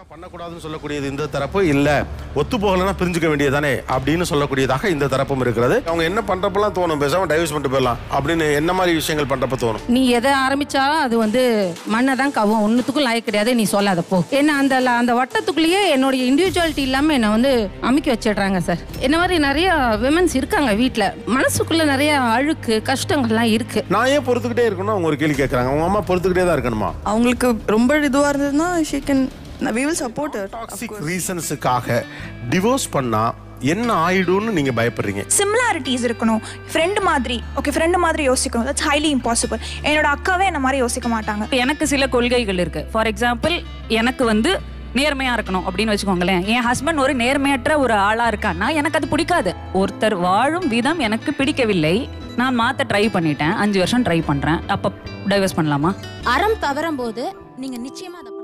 தான் பண்ணக்கூடாதுன்னு சொல்லக்கூடியது இந்த தரப்பு இல்ல ஒத்து போகலன்னா பிரிஞ்சுக்க வேண்டியதானே அப்படின்னு சொல்லக்கூடியதாக இந்த தரப்பும் இருக்கிறது அவங்க என்ன பண்றப்பெல்லாம் தோணும் பேசாம டைவர்ஸ் பண்ணிட்டு போயிடலாம் அப்படின்னு என்ன மாதிரி விஷயங்கள் பண்றப்ப தோணும் நீ எதை ஆரம்பிச்சாலும் அது வந்து மண்ணை தான் கவும் ஒன்றுத்துக்கும் லாய கிடையாது நீ சொல்லாத போ ஏன்னா அந்த அந்த வட்டத்துக்குள்ளேயே என்னுடைய இண்டிவிஜுவாலிட்டி இல்லாமல் என்னை வந்து அமுக்கி வச்சிடுறாங்க சார் என்ன மாதிரி நிறைய விமன்ஸ் இருக்காங்க வீட்டில் மனசுக்குள்ள நிறைய அழுக்கு கஷ்டங்கள்லாம் இருக்கு நான் ஏன் பொறுத்துக்கிட்டே இருக்கணும் அவங்க ஒரு கேள்வி கேட்கறாங்க அவங்க அம்மா பொறுத்துக்கிட்டே தான் இருக்கணுமா அவங்களுக்கு ரொம்ப இதுவாக இருந்ததுன்னா she can we will support toxic ரீசன்ஸுக்காக டிவோர்ஸ் பண்ணா என்ன ஆயிடும்னு நீங்க பயப்படுறீங்க சிமிலாரிட்டிஸ் இருக்கணும் ஃப்ரெண்டு மாதிரி ஓகே ஃப்ரெண்டு மாதிரி யோசிக்கணும் தட்ஸ் ஹைலி இம்பாசிபிள் என்னோட அக்காவே என்ன மாதிரி யோசிக்க மாட்டாங்க எனக்கு சில கொள்கைகள் இருக்கு ஃபார் எக்ஸாம்பிள் எனக்கு வந்து நேர்மையா இருக்கணும் அப்படின்னு வச்சுக்கோங்களேன் என் ஹஸ்பண்ட் ஒரு நேர்மையற்ற ஒரு ஆளா இருக்கான்னா எனக்கு அது பிடிக்காது ஒருத்தர் வாழும் விதம் எனக்கு பிடிக்கவில்லை நான் மாத்த ட்ரை பண்ணிட்டேன் அஞ்சு வருஷம் ட்ரை பண்றேன் அப்ப டைவர்ஸ் பண்ணலாமா அறம் தவறும் போது நீங்க நிச்சயமா அதை